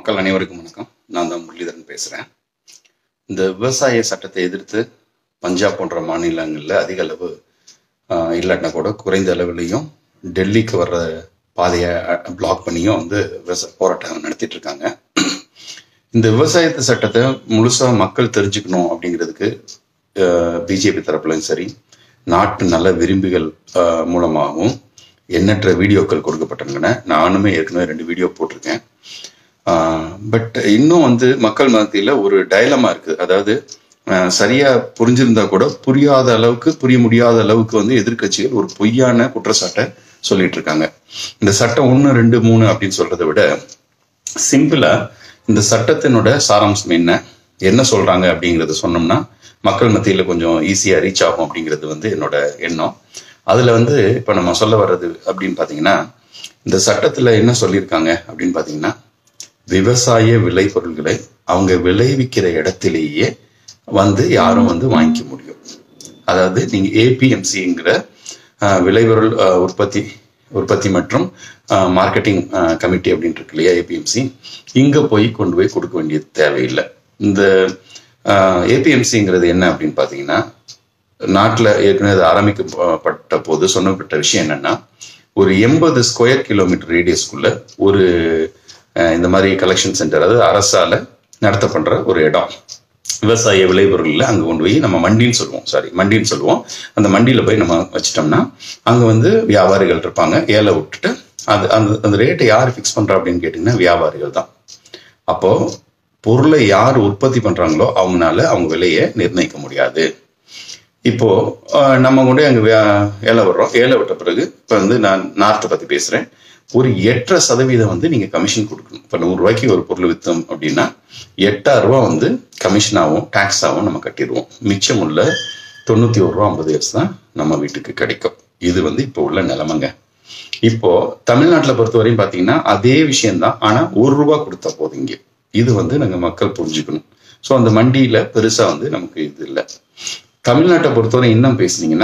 மக்கள் அனைவருக்கும் வணக்கம் நான் தான் முரளிதரன் பேசுகிறேன் இந்த விவசாய சட்டத்தை எதிர்த்து பஞ்சாப் போன்ற மாநிலங்களில் அதிக அளவு ஆஹ், இல்லாட்டினா கூட குறைந்த அளவுலையும் டெல்லிக்கு வர்ற பாதையை பிளாக் பண்ணியும் வந்து விவசாய போராட்டம் நடத்திட்டு இருக்காங்க இந்த விவசாயத்து சட்டத்தை முழுசா மக்கள் தெரிஞ்சுக்கணும் அப்படிங்கிறதுக்கு பிஜேபி தரப்புலையும் சரி நாட்டு நல விரும்பிகள் ஆஹ், மூலமாகவும் எண்ணற்ற வீடியோக்கள் கொடுக்கப்பட்டிருக்கின்றன நானுமே ஏற்கனவே ரெண்டு வீடியோ போட்டிருக்கேன் பட் இன்னும் வந்து மக்கள் மத்தியில் ஒரு டயலமா இருக்கு அதாவது ஆஹ், சரியா புரிஞ்சிருந்தா கூட புரியாத அளவுக்கு புரிய முடியாத அளவுக்கு வந்து எதிர்க்கட்சிகள் ஒரு பொய்யான குற்றச்சாட்டை சொல்லிட்டு இருக்காங்க இந்த சட்டம் ஒன்று ரெண்டு மூணு அப்படின்னு சொல்றதை விட சிம்பிளா இந்த சட்டத்தினோட சாராம்சம் என்ன என்ன சொல்றாங்க அப்படிங்கறத சொன்னோம்னா மக்கள் மத்தியில கொஞ்சம் ஈஸியா ரீச் ஆகும் அப்படிங்கிறது வந்து என்னோட எண்ணம் அதுல வந்து இப்ப நம்ம சொல்ல வர்றது அப்படின்னு பாத்தீங்கன்னா இந்த சட்டத்துல என்ன சொல்லியிருக்காங்க அப்படின்னு பாத்தீங்கன்னா விவசாய விளைபொருள்களை அவங்க விளைவிக்கிற இடத்திலேயே வந்து யாரும் வந்து வாங்கிக்க முடியும் அதாவது நீங்க ஏபிஎம்சிங்கிற விளைபொருள் அஹ், உற்பத்தி உற்பத்தி மற்றும் மார்க்கெட்டிங் கமிட்டி அப்படின்னு இருக்கு இல்லையா ஏபிஎம்சி இங்க போய் கொண்டு போய் கொடுக்க வேண்டியது தேவையில்லை இந்த ஏபிஎம்சிங்கிறது என்ன அப்படின்னு பார்த்தீங்கன்னா நாட்டில் ஏற்கனவே அது ஆரம்பிக்கப்பட்ட போது சொன்னப்பட்ட விஷயம் என்னன்னா ஒரு எண்பது ஸ்கொயர் கிலோமீட்டர் ரேடியஸ்க்குள்ள ஒரு அஹ், இந்த மாதிரி கலெக்ஷன் சென்டர் அதாவது அரசால நடத்தப்படுற ஒரு இடம் விவசாய விளைபொருள்ல அங்க கொண்டு போய் நம்ம மண்டின்னு சொல்லுவோம் சாரி மண்டின்னு சொல்லுவோம் அந்த மண்டியில போய் நம்ம வச்சிட்டோம்னா அங்க வந்து வியாபாரிகள் இருப்பாங்க ஏழை விட்டுட்டு அது அந்த அந்த ரேட்டை யார் ஃபிக்ஸ் பண்றா அப்படின்னு கேட்டீங்கன்னா வியாபாரிகள் தான் அப்போ பொருளை யார் உற்பத்தி பண்றாங்களோ அவங்கனால அவங்க விலையை நிர்ணயிக்க முடியாது இப்போ அஹ், நம்ம கொண்டு அங்க வியா- ஏழை விடுறோம் ஏழை விட்ட பிறகு இப்போ வந்து நான் நார்த்தை பத்தி பேசுறேன் ஒரு எட்டரை சதவீதம் வந்து நீங்க கமிஷன் கொடுக்கணும் இப்போ நூறு ரூபாய்க்கு ஒரு பொருள் வித்தோம் அப்படின்னா எட்டாயிரம் ரூபாய் வந்து கமிஷனாகவும் டாக்ஸாகவும் நம்ம கட்டிடுவோம் மிச்சம் உள்ள தொண்ணூத்தி ஒரு ரூபா ஐம்பது காசு தான் நம்ம வீட்டுக்கு கிடைக்கும் இது வந்து இப்போ உள்ள நிலைமைங்க இப்போ தமிழ்நாட்டில் பொறுத்த வரையும் பார்த்தீங்கன்னா அதே விஷயம்தான் ஆனா ஒரு ரூபா கொடுத்தா போதும் இங்கே இது வந்து நாங்க மக்கள் புரிஞ்சுக்கணும் ஸோ அந்த மண்டியில பெருசா வந்து நமக்கு இது இல்லை தமிழ்நாட்டை பொறுத்தவரை இன்னும் பேசுனீங்கன்னா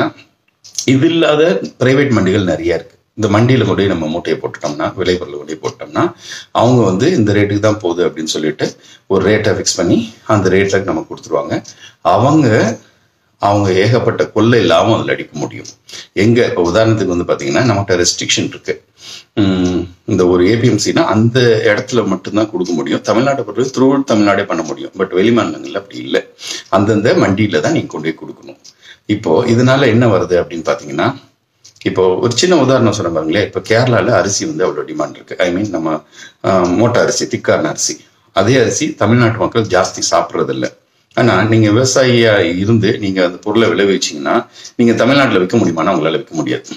இது இல்லாத பிரைவேட் மண்டிகள் நிறைய இருக்கு இந்த மண்டியில கொண்டு போய் நம்ம மூட்டையை போட்டுட்டோம்னா விளைபொருள் கொண்டு போய் போட்டோம்னா அவங்க வந்து இந்த ரேட்டுக்கு தான் போகுது அப்படின்னு சொல்லிட்டு ஒரு ரேட்டை ஃபிக்ஸ் பண்ணி அந்த ரேட்டில் நமக்கு கொடுத்துருவாங்க அவங்க அவங்க ஏகப்பட்ட கொள்ளை இல்லாமல் அதில் அடிக்க முடியும் எங்க இப்போ உதாரணத்துக்கு வந்து பார்த்தீங்கன்னா நம்மகிட்ட ரெஸ்ட்ரிக்ஷன் இருக்கு உம், இந்த ஒரு ஏபிஎம்சினா அந்த இடத்துல மட்டும்தான் கொடுக்க முடியும் தமிழ்நாட்டை பொறுத்தவரை த்ரூ தமிழ்நாடே பண்ண முடியும் பட் வெளிமாநிலங்கள்ல அப்படி இல்லை அந்தந்த மண்டியில தான் நீங்க கொண்டு போய் கொடுக்கணும் இப்போ இதனால என்ன வருது அப்படின்னு பார்த்தீங்கன்னா இப்போ ஒரு சின்ன உதாரணம் சொன்ன பாருங்களேன் இப்போ கேரளால அரிசி வந்து அவ்வளோ டிமாண்ட் இருக்கு ஐ மீன் நம்ம ஆஹ், மோட்டை அரிசி திக்கான அரிசி அதே அரிசி தமிழ்நாட்டு மக்கள் ஜாஸ்தி சாப்பிட்றது இல்ல ஆனா நீங்க விவசாயியா இருந்து நீங்க அந்த பொருளை விளைவிச்சீங்கன்னா நீங்க தமிழ்நாட்டுல விற்க முடியுமானா உங்களால விற்க முடியாது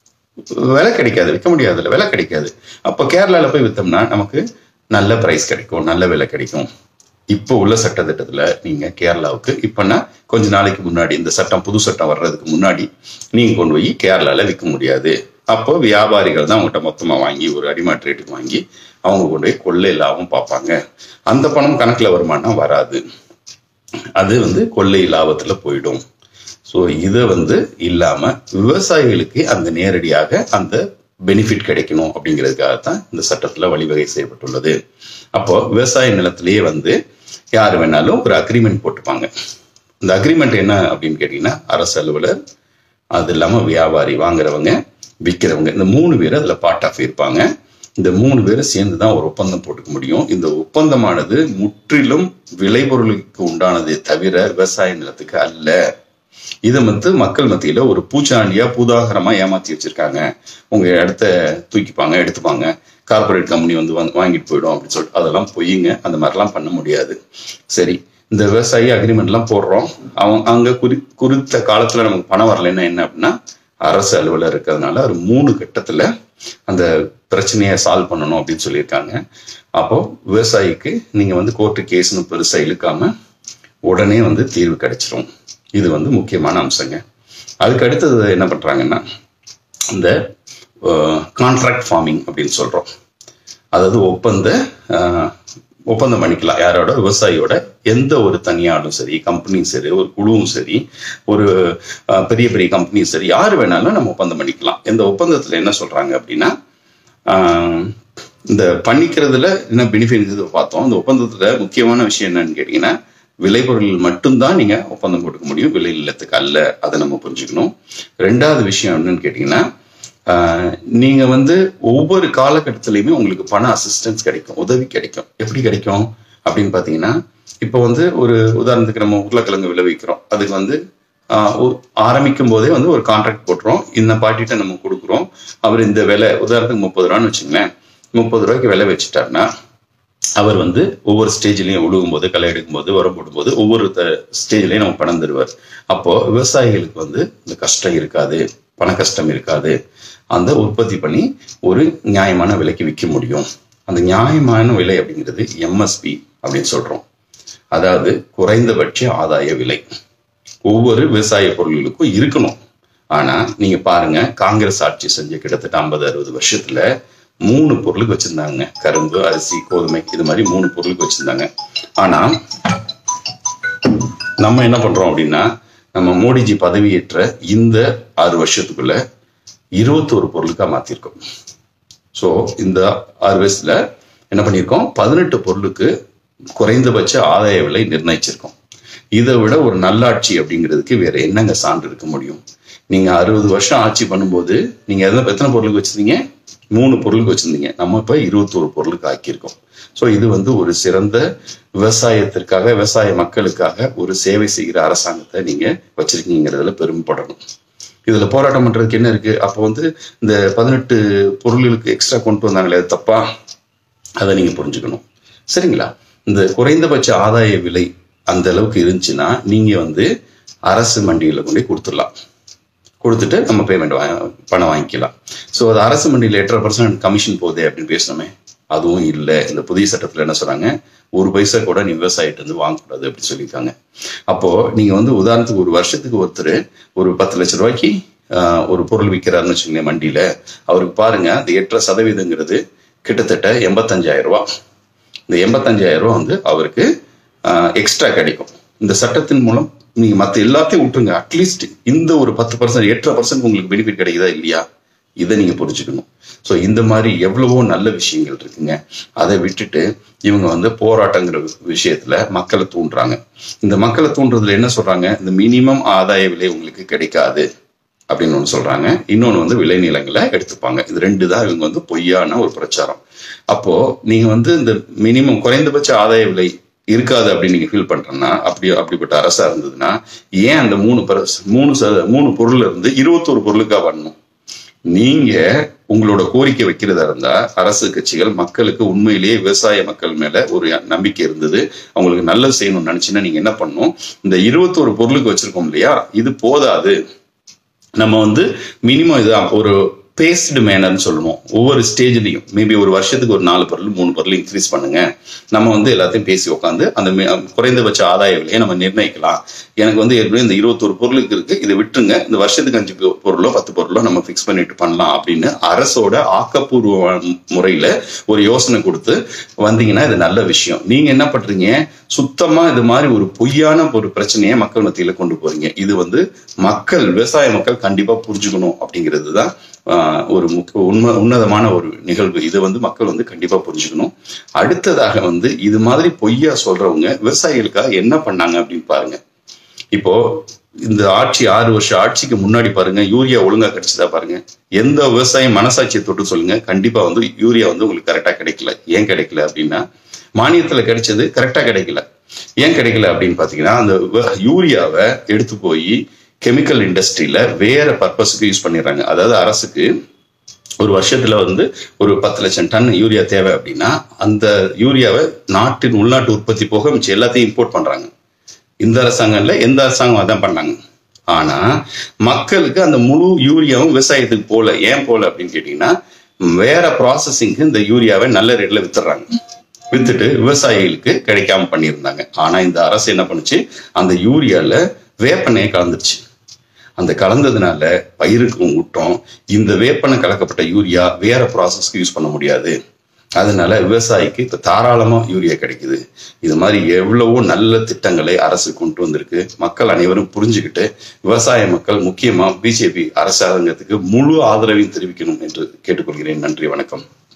விலை கிடைக்காது விற்க முடியாதுல்ல விலை கிடைக்காது அப்போ கேரளால போய் வித்தோம்னா நமக்கு நல்ல பிரைஸ் கிடைக்கும் நல்ல விலை கிடைக்கும் இப்போ உள்ள சட்டத்திட்டத்துல நீங்க கேரளாவுக்கு இப்பன்னா கொஞ்ச நாளைக்கு முன்னாடி இந்த சட்டம் புது சட்டம் வர்றதுக்கு முன்னாடி நீங்க கொண்டு போய் கேரளால விற்க முடியாது அப்போ வியாபாரிகள் தான் உங்கள்கிட்ட மொத்தமா வாங்கி ஒரு அடிமாட் ரேட்டுக்கு வாங்கி அவங்க கொண்டு போய் கொள்ளை லாபம் பார்ப்பாங்க அந்த பணம் கணக்குல வருமானா வராது அது வந்து கொள்ளை லாபத்துல போயிடும் ஸோ இதை வந்து இல்லாம விவசாயிகளுக்கு அந்த நேரடியாக அந்த பெனிஃபிட் கிடைக்கணும் அப்படிங்கிறதுக்காக தான் இந்த சட்டத்துல வழிவகை செய்யப்பட்டுள்ளது அப்போ விவசாய நிலத்திலேயே வந்து யார் வேணாலும் ஒரு அக்ரிமெண்ட் போட்டுப்பாங்க இந்த அக்ரிமெண்ட் என்ன அப்படின்னு கேட்டீங்கன்னா அரசு அலுவலர் அது இல்லாம வியாபாரி வாங்குறவங்க விற்கிறவங்க இந்த மூணு பேர் அதுல பார்ட் ஆஃப் இருப்பாங்க இந்த மூணு பேரும் சேர்ந்து தான் ஒரு ஒப்பந்தம் போட்டுக்க முடியும் இந்த ஒப்பந்தமானது முற்றிலும் விளைபொருளுக்கு உண்டானதே தவிர விவசாய நிலத்துக்கு அல்ல இதை வந்து மக்கள் மத்தியில ஒரு பூச்சாண்டியா பூதாகரமா ஏமாத்தி வச்சிருக்காங்க உங்க இடத்த தூக்கிப்பாங்க எடுத்துப்பாங்க கார்ப்பரேட் கம்பெனி வந்து வந்து வாங்கிட்டு போயிடும் அப்படின்னு சொல்லிட்டு அதெல்லாம் பொய்யுங்க அந்த மாதிரிலாம் பண்ண முடியாது சரி இந்த விவசாயி அக்ரிமெண்ட் எல்லாம் போடுறோம் அவங்க அங்க குறி குறித்த காலத்துல நமக்கு பணம் வரலைன்னா என்ன அப்படின்னா அரசு அலுவலர் இருக்கிறதுனால ஒரு மூணு கட்டத்துல அந்த பிரச்சனையை சால்வ் பண்ணணும் அப்படின்னு சொல்லியிருக்காங்க அப்போ விவசாயிக்கு நீங்க வந்து கோர்ட்டு கேஸ்னு பெருசா இழுக்காம உடனே வந்து தீர்வு கிடைச்சிரும் இது வந்து முக்கியமான அம்சங்க அதுக்கு அடுத்தது என்ன பண்றாங்கன்னா இந்த கான்ட்ராக்ட் ஃபார்மிங் அப்படின்னு சொல்றோம் அதாவது ஒப்பந்த அஹ், ஒப்பந்தம் பண்ணிக்கலாம் யாரோட விவசாயியோட எந்த ஒரு தனியாரும் சரி கம்பெனியும் சரி ஒரு குழுவும் சரி ஒரு அஹ், பெரிய பெரிய கம்பெனியும் சரி யார் வேணாலும் நம்ம ஒப்பந்தம் பண்ணிக்கலாம் இந்த ஒப்பந்தத்துல என்ன சொல்றாங்க அப்படின்னா ஆஹ், இந்த பண்ணிக்கிறதுல என்ன பெனிஃபிட் பார்த்தோம் இந்த ஒப்பந்தத்துல முக்கியமான விஷயம் என்னன்னு கேட்டீங்கன்னா விளைபொருள் மட்டும்தான் நீங்க ஒப்பந்தம் கொடுக்க முடியும் விலை இல்லத்துக்கு அல்ல அதை நம்ம புரிஞ்சுக்கணும் ரெண்டாவது விஷயம் என்னன்னு கேட்டீங்கன்னா ஆஹ், நீங்க வந்து ஒவ்வொரு காலகட்டத்திலையுமே உங்களுக்கு பண அசிஸ்டன்ஸ் கிடைக்கும் உதவி கிடைக்கும் எப்படி கிடைக்கும் அப்படின்னு பாத்தீங்கன்னா இப்போ வந்து ஒரு உதாரணத்துக்கு நம்ம உருளைக்கிழங்கு விளைவிக்கிறோம் அதுக்கு வந்து ஆஹ், ஒரு- ஆரம்பிக்கும் போதே வந்து ஒரு கான்ட்ராக்ட் போட்டுறோம் இந்த பாட்டிட்ட நம்ம கொடுக்குறோம் அவர் இந்த விலை உதாரணத்துக்கு முப்பது ரூபான்னு வச்சுங்களேன் முப்பது ரூபாய்க்கு விலை வச்சுட்டாருன்னா அவர் வந்து ஒவ்வொரு ஸ்டேஜ்லயும் உழுகும் போது களை எடுக்கும் போது உரம் போடும்போது ஒவ்வொரு ஸ்டேஜ்லயும் நம்ம பணம் தருவார் அப்போ விவசாயிகளுக்கு வந்து இந்த கஷ்டம் இருக்காது பண கஷ்டம் இருக்காது அந்த உற்பத்தி பண்ணி ஒரு நியாயமான விலைக்கு விற்க முடியும் அந்த நியாயமான விலை அப்படிங்கிறது எம்எஸ்பி அப்படின்னு சொல்றோம் அதாவது குறைந்தபட்ச ஆதாய விலை ஒவ்வொரு விவசாய பொருள்களுக்கும் இருக்கணும் ஆனா நீங்க பாருங்க காங்கிரஸ் ஆட்சி செஞ்ச கிட்டத்தட்ட ஐம்பது அறுபது வருஷத்துல மூணு பொருளுக்கு வச்சிருந்தாங்க கரும்பு அரிசி கோதுமை இது மாதிரி மூணு பொருளுக்கு வச்சிருந்தாங்க ஆனா நம்ம என்ன பண்றோம் அப்படின்னா நம்ம மோடிஜி பதவியேற்ற இந்த ஆறு வருஷத்துக்குள்ள இருபத்தோரு பொருளுக்கா மாத்திருக்கோம் ஸோ இந்த ஆறு வயசுல என்ன பண்ணியிருக்கோம் பதினெட்டு பொருளுக்கு குறைந்தபட்ச ஆதாய விலை நிர்ணயிச்சிருக்கோம் இதை விட ஒரு நல்லாட்சி அப்படிங்கிறதுக்கு வேற என்னங்க சான்று இருக்க முடியும் நீங்க அறுபது வருஷம் ஆட்சி பண்ணும்போது நீங்க எத்தனை எத்தனை பொருளுக்கு வச்சிருந்தீங்க மூணு பொருளுக்கு வச்சிருந்தீங்க நம்ம இப்ப இருபத்தோரு பொருளுக்கு ஆக்கியிருக்கோம் ஸோ இது வந்து ஒரு சிறந்த விவசாயத்திற்காக விவசாய மக்களுக்காக ஒரு சேவை செய்கிற அரசாங்கத்தை நீங்க வச்சிருக்கீங்கிறதுல பெருமைப்படணும் இதுல போராட்டம் பண்றதுக்கு என்ன இருக்கு அப்போ வந்து இந்த பதினெட்டு பொருள்களுக்கு எக்ஸ்ட்ரா கொண்டு வந்தாங்களே அது தப்பா அதை நீங்க புரிஞ்சுக்கணும் சரிங்களா இந்த குறைந்தபட்ச ஆதாய விலை அந்த அளவுக்கு இருந்துச்சுன்னா நீங்க வந்து அரசு மண்டியில கொண்டு போய் கொடுத்துடலாம் கொடுத்துட்டு நம்ம பேமெண்ட் பணம் வாங்கிக்கலாம் ஸோ அது அரசு மண்டியில் எட்டரை பர்சன்ட் கமிஷன் போகுதே அப்படின்னு பேசணுமே அதுவும் இல்லை இந்த புதிய சட்டத்தில் என்ன சொல்றாங்க ஒரு பைசா கூட நீ விவசாயிட்டு வந்து வாங்கக்கூடாது அப்படின்னு சொல்லியிருக்காங்க அப்போ நீங்க வந்து உதாரணத்துக்கு ஒரு வருஷத்துக்கு ஒருத்தர் ஒரு பத்து லட்ச ரூபாய்க்கு ஆஹ், ஒரு பொருள் விற்கிறாருன்னு வச்சுக்கோங்களேன் மண்டியில அவருக்கு பாருங்க அந்த எட்டரை சதவீதங்கிறது கிட்டத்தட்ட எண்பத்தஞ்சாயிரம் ரூபாய் இந்த எண்பத்தஞ்சாயிரம் ரூபாய் வந்து அவருக்கு எக்ஸ்ட்ரா கிடைக்கும் இந்த சட்டத்தின் மூலம் நீங்க மத்த எல்லாத்தையும் விட்டுருங்க அட்லீஸ்ட் இந்த ஒரு பத்து பர்சன்ட் எட்டரை பர்சன்ட் உங்களுக்கு பெனிஃபிட் கிடைக்குதா இல்லையா இதை நீங்க புரிஞ்சுக்கணும் ஸோ இந்த மாதிரி எவ்வளவோ நல்ல விஷயங்கள் இருக்குங்க அதை விட்டுட்டு இவங்க வந்து போராட்டங்கிற விஷயத்துல மக்களை தூண்டுறாங்க இந்த மக்களை தூண்டுறதுல என்ன சொல்றாங்க இந்த மினிமம் ஆதாய விலை உங்களுக்கு கிடைக்காது அப்படின்னு ஒன்று சொல்றாங்க இன்னொன்று வந்து விளைநிலங்களை எடுத்துப்பாங்க இது ரெண்டு தான் இவங்க வந்து பொய்யான ஒரு பிரச்சாரம் அப்போ நீங்க வந்து இந்த மினிமம் குறைந்தபட்ச ஆதாய விலை இருக்காது அப்படின்னு நீங்க ஃபீல் பண்றேன்னா அப்படி அப்படிப்பட்ட அரசா இருந்ததுன்னா ஏன் அந்த மூணு பர- மூணு ச- மூணு பொருள்ல இருந்து இருபத்தோரு பொருளுக்கா வரணும் நீங்க உங்களோட கோரிக்கை வைக்கிறதா இருந்தா அரசு கட்சிகள் மக்களுக்கு உண்மையிலேயே விவசாய மக்கள் மேல ஒரு நம்பிக்கை இருந்தது அவங்களுக்கு நல்லது செய்யணும்னு நினைச்சுன்னா நீங்க என்ன பண்ணணும் இந்த இருபத்தோரு பொருளுக்கு வச்சிருக்கோம் இல்லையா இது போதாது நம்ம வந்து மினிமம் இது ஒரு பேஸ்டு மேனர்னு சொல்லுவோம் ஒவ்வொரு ஸ்டேஜ்லையும் மேபி ஒரு வருஷத்துக்கு ஒரு நாலு பொருள் மூணு பொருள் இன்க்ரீஸ் பண்ணுங்க நம்ம வந்து எல்லாத்தையும் பேசி உட்காந்து அந்த மி- குறைந்தபட்ச ஆதாய விலையை நம்ம நிர்ணயிக்கலாம் எனக்கு வந்து ஏற்கனவே இந்த இருபத்தொரு பொருளுக்கு இருக்கு இதை விட்டுருங்க இந்த வருஷத்துக்கு அஞ்சு பொ- பொருளோ பத்து பொருளோ நம்ம ஃபிக்ஸ் பண்ணிட்டு பண்ணலாம் அப்படின்னு அரசோட ஆக்கப்பூர்வ முறையில ஒரு யோசனை கொடுத்து வந்தீங்கன்னா இது நல்ல விஷயம் நீங்க என்ன பண்றீங்க சுத்தமா இது மாதிரி ஒரு பொய்யான ஒரு பிரச்சனையை மக்கள் மத்தியில கொண்டு போறீங்க இது வந்து மக்கள் விவசாய மக்கள் கண்டிப்பா புரிஞ்சுக்கணும் அப்படிங்கிறது தான் ஆஹ், ஒரு முக்கிய உண்மை உன்னதமான ஒரு நிகழ்வு இது வந்து மக்கள் வந்து கண்டிப்பா புரிஞ்சுக்கணும் அடுத்ததாக வந்து இது மாதிரி பொய்யா சொல்றவங்க விவசாயிகளுக்காக என்ன பண்ணாங்க அப்படின்னு பாருங்க இப்போ இந்த ஆட்சி ஆறு வருஷம் ஆட்சிக்கு முன்னாடி பாருங்க யூரியா ஒழுங்கா கிடைச்சதா பாருங்க எந்த விவசாயம் மனசாட்சியை தொட்டு சொல்லுங்க கண்டிப்பா வந்து யூரியா வந்து உங்களுக்கு கரெக்டா கிடைக்கல ஏன் கிடைக்கல அப்படின்னா மானியத்துல கிடைச்சது கரெக்டா கிடைக்கல ஏன் கிடைக்கல அப்படின்னு பாத்தீங்கன்னா அந்த வ- யூரியாவை எடுத்து போய் கெமிக்கல் இண்டஸ்ட்ரியில வேற பர்பஸுக்கு யூஸ் பண்ணிடுறாங்க அதாவது அரசுக்கு ஒரு வருஷத்துல வந்து ஒரு பத்து லட்சம் டன் யூரியா தேவை அப்படின்னா அந்த யூரியாவை நாட்டின் உள்நாட்டு உற்பத்தி போக மிச்சம் எல்லாத்தையும் இம்போர்ட் பண்றாங்க இந்த அரசாங்கம் இல்ல எந்த அரசாங்கம் அதான் பண்ணாங்க ஆனா மக்களுக்கு அந்த முழு யூரியாவும் விவசாயத்துக்கு போல ஏன் போல அப்படின்னு கேட்டீங்கன்னா வேற ப்ராசஸிங்க்கு இந்த யூரியாவை நல்ல ரேட்ல வித்துடுறாங்க வித்துட்டு விவசாயிகளுக்கு கிடைக்காம பண்ணியிருந்தாங்க ஆனா இந்த அரசு என்ன பண்ணுச்சு அந்த யூரியால வேப்பெண்ணெயை கலந்துருச்சு அந்த கலந்ததுனால பயிருக்கும் ஊட்டம் இந்த வேப்பெண்ணெய் கலக்கப்பட்ட யூரியா வேற ப்ராசஸ்க்கு யூஸ் பண்ண முடியாது அதனால விவசாயிக்கு இப்ப தாராளமா யூரியா கிடைக்குது இது மாதிரி எவ்வளவோ நல்ல திட்டங்களை அரசு கொண்டு வந்திருக்கு மக்கள் அனைவரும் புரிஞ்சுக்கிட்டு விவசாய மக்கள் முக்கியமா பிஜேபி அரசாங்கத்துக்கு முழு ஆதரவையும் தெரிவிக்கணும் என்று கேட்டுக்கொள்கிறேன் நன்றி வணக்கம்